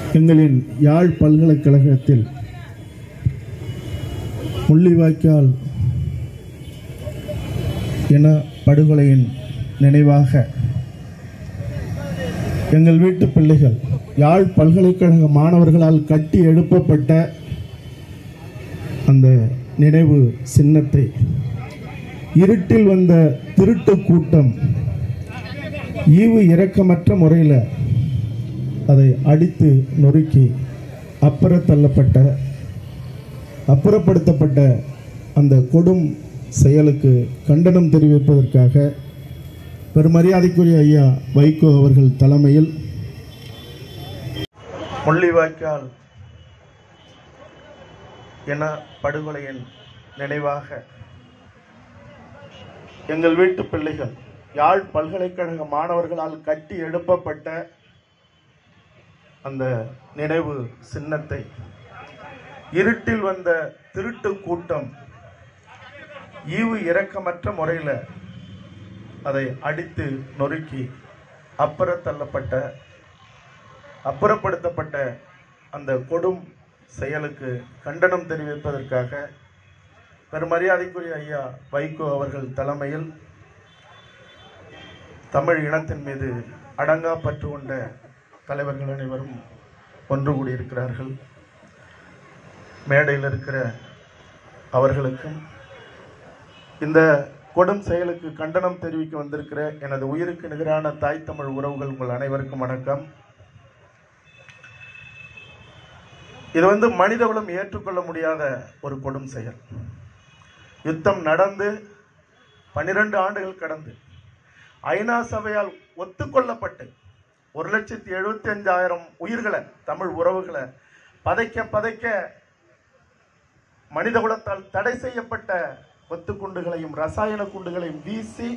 எங்களின் யாழ் பல்கலைக்கழகத்தில் முள்ளிவாய்க்கால் இன படுகொலையின் நினைவாக எங்கள் வீட்டு பிள்ளைகள் யாழ் பல்கலைக்கழக மாணவர்களால் கட்டி எழுப்பப்பட்ட அந்த நினைவு சின்னத்தை இருட்டில் வந்த திருட்டு கூட்டம் ஈவு இரக்கமற்ற முறையில் அதை அடித்து நொறுக்கி அப்புற தள்ளப்பட்ட அப்புறப்படுத்தப்பட்ட அந்த கொடும் செயலுக்கு கண்டனம் தெரிவிப்பதற்காக பெருமரியாதைக்குரிய ஐயா வைகோ அவர்கள் தலைமையில் முள்ளிவாய்க்கால் என படுகொலையின் நினைவாக எங்கள் வீட்டு பிள்ளைகள் யாழ் பல்கலைக்கழக மாணவர்களால் கட்டி எழுப்பப்பட்ட அந்த நினைவு சின்னத்தை இருட்டில் வந்த திருட்டு கூட்டம் ஈவு இரக்கமற்ற முறையில் அதை அடித்து நொறுக்கி அப்புற தள்ளப்பட்ட அப்புறப்படுத்தப்பட்ட அந்த கொடும் செயலுக்கு கண்டனம் தெரிவிப்பதற்காக பெருமரியாதைக்குரிய ஐயா வைகோ அவர்கள் தலைமையில் தமிழ் இனத்தின் மீது அடங்கா பற்று கொண்ட தலைவர்கள் அனைவரும் ஒன்று கூடியிருக்கிறார்கள் மேடையில் இருக்கிற அவர்களுக்கும் இந்த கொடும் செயலுக்கு கண்டனம் தெரிவிக்க வந்திருக்கிற எனது உயிருக்கு நிகரான தாய் தமிழ் உறவுகள் உங்கள் அனைவருக்கும் வணக்கம் இது வந்து மனிதகுலம் ஏற்றுக்கொள்ள முடியாத ஒரு கொடும் செயல் யுத்தம் நடந்து பன்னிரண்டு ஆண்டுகள் கடந்து ஐநா சபையால் ஒத்துக்கொள்ளப்பட்டு ஒரு லட்சத்தி எழுபத்தி அஞ்சாயிரம் உயிர்களை தமிழ் உறவுகளை பதைக்க பதைக்க மனிதகுலத்தால் தடை செய்யப்பட்ட கொத்து குண்டுகளையும் ரசாயன குண்டுகளையும் வீசி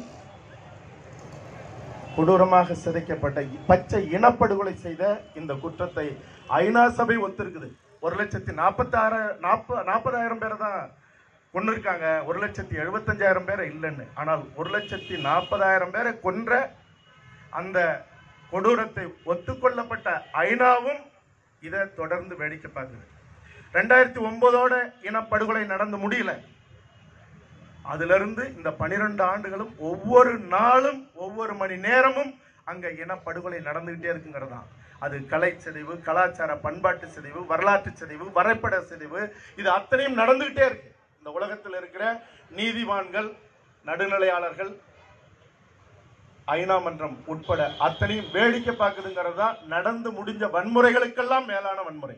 கொடூரமாக சிதைக்கப்பட்ட பச்சை இனப்படுகொலை செய்த இந்த குற்றத்தை ஐநா சபை ஒத்திருக்குது ஒரு லட்சத்தி நாற்பத்தாறு நாற்ப நாற்பதாயிரம் பேரை தான் கொண்டு இருக்காங்க ஒரு லட்சத்தி எழுபத்தஞ்சாயிரம் பேரை இல்லைன்னு ஆனால் ஒரு லட்சத்தி நாற்பதாயிரம் பேரை கொன்ற அந்த கொடூரத்தை ஒத்துக்கொள்ளப்பட்ட ஐநாவும் இதை தொடர்ந்து வேடிக்கை பார்க்குது ரெண்டாயிரத்தி ஒன்பதோட இனப்படுகொலை நடந்து முடியல அதிலிருந்து இந்த பனிரெண்டு ஆண்டுகளும் ஒவ்வொரு நாளும் ஒவ்வொரு மணி நேரமும் அங்க இனப்படுகொலை நடந்துகிட்டே இருக்குங்கிறதான் அது கலை சிதைவு கலாச்சார பண்பாட்டு சிதைவு வரலாற்று சிதைவு வரைபட சிதைவு இது அத்தனையும் நடந்துகிட்டே இருக்கு இந்த உலகத்தில் இருக்கிற நீதிவான்கள் நடுநிலையாளர்கள் ஐநா மன்றம் உட்பட அத்தனையும் வேடிக்கை பார்க்குதுங்கிறது தான் நடந்து முடிஞ்ச வன்முறைகளுக்கெல்லாம் மேலான வன்முறை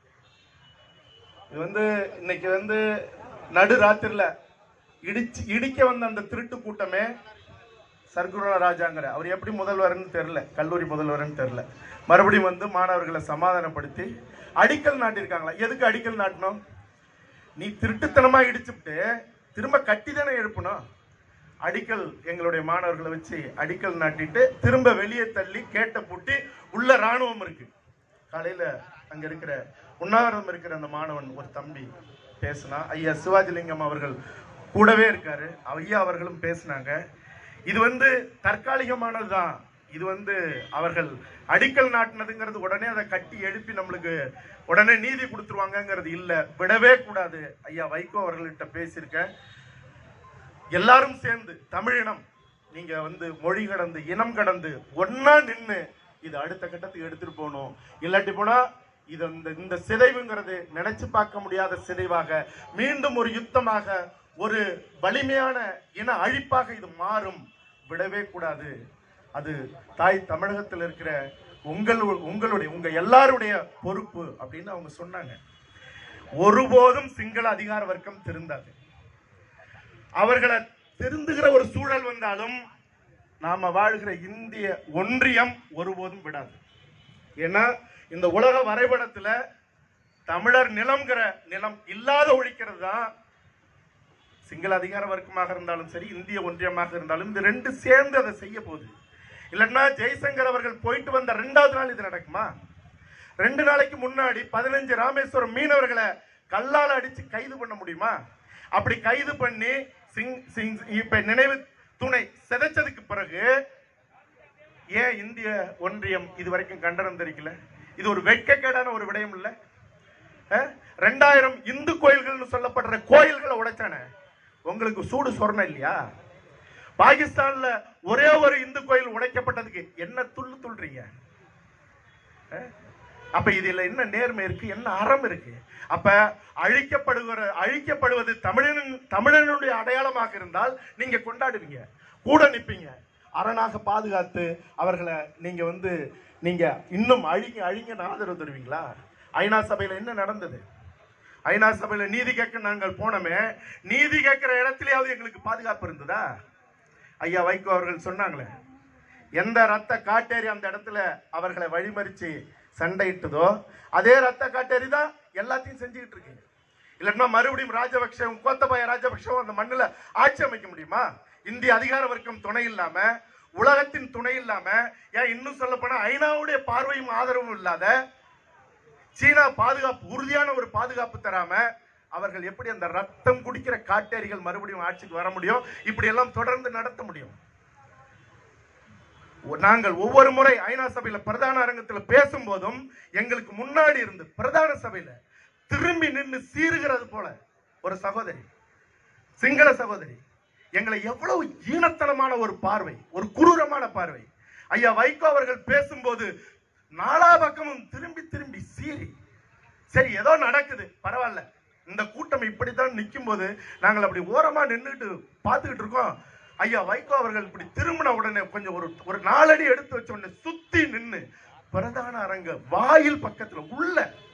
இது வந்து இன்னைக்கு வந்து நடு ராத்திரில இடிச்சு இடிக்க வந்த அந்த திருட்டு கூட்டமே சர்க்குண ராஜாங்கிற அவர் எப்படி முதல்வர்னு தெரியல கல்லூரி முதல்வர்னு தெரியல மறுபடியும் வந்து மாணவர்களை சமாதானப்படுத்தி அடிக்கல் நாட்டியிருக்காங்களா எதுக்கு அடிக்கல் நாட்டணும் நீ திருட்டுத்தனமா இடிச்சுட்டு திரும்ப கட்டி தானே எழுப்பணும் அடிக்கல் எங்களுடைய மாணவர்களை வச்சு அடிக்கல் நாட்டிட்டு திரும்ப வெளியே தள்ளி கேட்ட பூட்டி உள்ள ராணுவம் இருக்கு காலையில அங்க இருக்கிற உண்ணாவிரதம் இருக்கிற அந்த மாணவன் ஒரு தம்பி பேசினா ஐயா சிவாஜிலிங்கம் அவர்கள் கூடவே இருக்காரு ஐயா அவர்களும் பேசினாங்க இது வந்து தற்காலிகமானதுதான் இது வந்து அவர்கள் அடிக்கல் நாட்டினதுங்கிறது உடனே அதை கட்டி எழுப்பி நம்மளுக்கு உடனே நீதி கொடுத்துருவாங்கங்கிறது இல்ல விடவே கூடாது ஐயா வைகோ அவர்கள்ட்ட பேசியிருக்கேன் எல்லாரும் சேர்ந்து தமிழினம் நீங்க வந்து மொழி கடந்து இனம் கடந்து ஒன்னா நின்னு இது அடுத்த கட்டத்துக்கு எடுத்துட்டு போகணும் இல்லாட்டி போனா இது இந்த இந்த சிதைவுங்கிறது நினைச்சு பார்க்க முடியாத சிதைவாக மீண்டும் ஒரு யுத்தமாக ஒரு வலிமையான இன அழிப்பாக இது மாறும் விடவே கூடாது அது தாய் தமிழகத்தில் இருக்கிற உங்கள் உங்களுடைய உங்க எல்லாருடைய பொறுப்பு அப்படின்னு அவங்க சொன்னாங்க ஒருபோதும் சிங்கள அதிகார வர்க்கம் திருந்தாது அவர்களை திருந்துகிற ஒரு சூழல் வந்தாலும் நாம வாழ்கிற இந்திய ஒன்றியம் ஒருபோதும் விடாது ஏன்னா இந்த உலக வரைபடத்துல தமிழர் நிலம்ங்கிற நிலம் இல்லாத ஒழிக்கிறது தான் சிங்கள அதிகார வர்க்கமாக இருந்தாலும் சரி இந்திய ஒன்றியமாக இருந்தாலும் இந்த ரெண்டு சேர்ந்து அதை செய்ய போகுது இல்லைன்னா ஜெய்சங்கர் அவர்கள் போயிட்டு வந்த ரெண்டாவது நாள் இது நடக்குமா ரெண்டு நாளைக்கு முன்னாடி பதினஞ்சு ராமேஸ்வரம் மீனவர்களை கல்லால் அடிச்சு கைது பண்ண முடியுமா அப்படி கைது பண்ணி சிங் சிங் இப்ப நினைவு துணை சிதைச்சதுக்கு பிறகு ஏன் இந்திய ஒன்றியம் இதுவரைக்கும் கண்டனம் தெரிவிக்கல இது ஒரு வெட்கக்கேடான ஒரு விடயம் இல்ல அஹ்? ரெண்டாயிரம் இந்து கோயில்கள்னு சொல்லப்படுற கோயில்களை உடைச்சானே உங்களுக்கு சூடு சொரணம் இல்லையா பாகிஸ்தான்ல ஒரே ஒரு இந்து கோயில் உடைக்கப்பட்டதுக்கு என்ன துள்ளு துள்றீங்க அஹ்? அப்ப இதுல என்ன நேர்மை இருக்கு என்ன அறம் இருக்கு அப்ப அழிக்கப்படுகிற அழிக்கப்படுவது தமிழனின் தமிழனுடைய அடையாளமாக இருந்தால் நீங்க கொண்டாடுவீங்க கூட நிப்பீங்க அரணாக பாதுகாத்து அவர்களை நீங்க வந்து நீங்க இன்னும் அழிங்க அழிங்கன்னு ஆதரவு தருவீங்களா ஐநா சபையில என்ன நடந்தது ஐநா சபையில நீதி கேட்க நாங்கள் போனோமே நீதி கேட்கிற இடத்துலயாவது எங்களுக்கு பாதுகாப்பு இருந்ததா ஐயா வைகோ அவர்கள் சொன்னாங்களே எந்த ரத்த காட்டேரி அந்த இடத்துல அவர்களை வழிமறிச்சு சண்டையிட்டதோ அதே ரத்த காட்டேரி தான் எல்லாத்தையும் செஞ்சுக்கிட்டு இருக்கு இல்லைன்னா மறுபடியும் ராஜபக்சவும் கோத்தபாய ராஜபக்சவும் அந்த மண்ணுல ஆட்சி அமைக்க முடியுமா இந்திய அதிகார வர்க்கம் துணை இல்லாம உலகத்தின் துணை இல்லாம ஏன் இன்னும் சொல்ல போனா ஐநாவுடைய பார்வையும் ஆதரவும் இல்லாத சீனா பாதுகாப்பு உறுதியான ஒரு பாதுகாப்பு தராம அவர்கள் எப்படி அந்த ரத்தம் குடிக்கிற காட்டேரிகள் மறுபடியும் ஆட்சிக்கு வர முடியும் இப்படி எல்லாம் தொடர்ந்து நடத்த முடியும் நாங்கள் ஒவ்வொரு முறை ஐநா சபையில பிரதான அரங்கத்தில் பேசும்போதும் எங்களுக்கு முன்னாடி இருந்து பிரதான சபையில திரும்பி நின்று சீறுகிறது போல ஒரு சகோதரி சிங்கள சகோதரி எங்களை எவ்வளவு ஈனத்தனமான ஒரு பார்வை ஒரு குரூரமான பார்வை ஐயா வைகோ அவர்கள் பேசும்போது நாலா பக்கமும் திரும்பி திரும்பி சீறி சரி ஏதோ நடக்குது பரவாயில்ல இந்த கூட்டம் இப்படித்தான் நிற்கும் போது நாங்கள் அப்படி ஓரமா நின்றுட்டு பார்த்துக்கிட்டு இருக்கோம் ஐயா வைகோ அவர்கள் இப்படி திரும்பின உடனே கொஞ்சம் ஒரு ஒரு நாலடி எடுத்து வச்ச உடனே சுத்தி நின்னு பிரதான அரங்க வாயில் பக்கத்துல உள்ள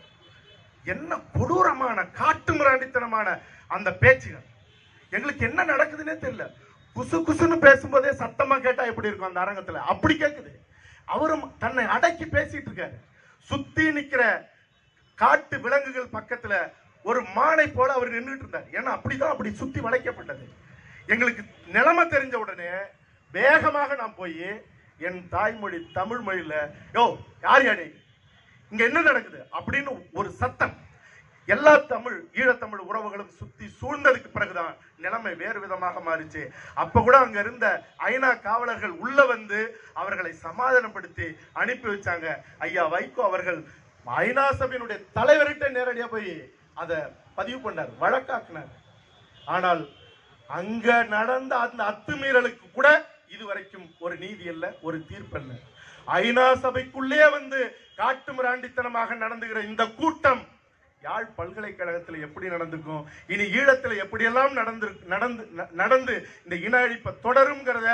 என்ன கொடூரமான காட்டு மிராண்டித்தனமான அந்த பேச்சுகள் எங்களுக்கு என்ன நடக்குதுன்னே தெரியல குசு குசுன்னு பேசும்போதே சத்தமா கேட்டா எப்படி இருக்கும் அந்த அரங்கத்துல அப்படி கேக்குது அவரும் தன்னை அடக்கி பேசிட்டு இருக்காரு சுத்தி நிக்கிற காட்டு விலங்குகள் பக்கத்துல ஒரு மானை போல அவர் நின்றுட்டு இருந்தார் ஏன்னா அப்படிதான் அப்படி சுத்தி வளைக்கப்பட்டது எங்களுக்கு நிலைமை தெரிஞ்ச உடனே வேகமாக நான் போய் என் தாய்மொழி தமிழ் மொழியில யோ யார் யாரே இங்க என்ன நடக்குது அப்படின்னு ஒரு சத்தம் எல்லா தமிழ் ஈழத்தமிழ் உறவுகளும் சுத்தி சூழ்ந்ததுக்கு பிறகுதான் நிலைமை வேறு விதமாக மாறிச்சு அப்ப கூட அங்க இருந்த ஐநா காவலர்கள் உள்ள வந்து அவர்களை சமாதானப்படுத்தி அனுப்பி வச்சாங்க ஐயா வைகோ அவர்கள் ஐநா சபையினுடைய தலைவர்கிட்ட நேரடியா போய் அதை பதிவு பண்ணார் வழக்காக்குனார் ஆனால் அங்க நடந்த அந்த அத்துமீறலுக்கு கூட இதுவரைக்கும் ஒரு நீதி அல்ல ஒரு தீர்ப்பு அல்ல ஐநா சபைக்குள்ளே வந்து காட்டு மிராண்டித்தனமாக நடந்துகிற இந்த கூட்டம் யாழ் பல்கலைக்கழகத்தில் எப்படி நடந்திருக்கும் இனி ஈழத்தில் எப்படியெல்லாம் நடந்து நடந்து ந- நடந்து இந்த இன அழிப்பை தொடருங்கிறத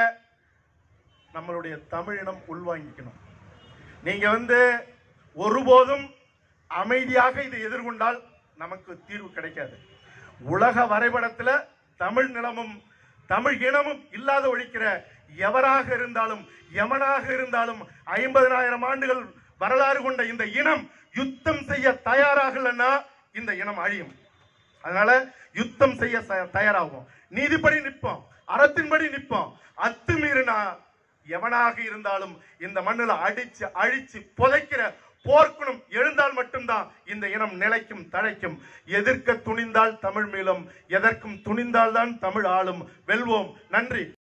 நம்மளுடைய தமிழினம் உள்வாங்கிக்கணும் நீங்க வந்து ஒருபோதும் அமைதியாக இதை எதிர்கொண்டால் நமக்கு தீர்வு கிடைக்காது உலக வரைபடத்துல தமிழ் நிலமும் தமிழ் இனமும் இல்லாத ஒழிக்கிற எவராக இருந்தாலும் எமனாக இருந்தாலும் ஐம்பதனாயிரம் ஆண்டுகள் வரலாறு கொண்ட இந்த இனம் யுத்தம் செய்ய தயாராகலன்னா இந்த இனம் அழியும் அதனால யுத்தம் செய்ய ச- தயாராகும் நீதிப்படி நிற்போம் அறத்தின்படி நிற்போம் அத்துமீறினா எவனாக இருந்தாலும் இந்த மண்ணுல அடிச்சு அழிச்சு புதைக்கிற போர்க்குணம் எழுந்தால் மட்டும்தான் இந்த இனம் நிலைக்கும் தழைக்கும் எதிர்க்க துணிந்தால் தமிழ் மீளும் எதற்கும் துணிந்தால்தான் தமிழ் ஆளும் வெல்வோம் நன்றி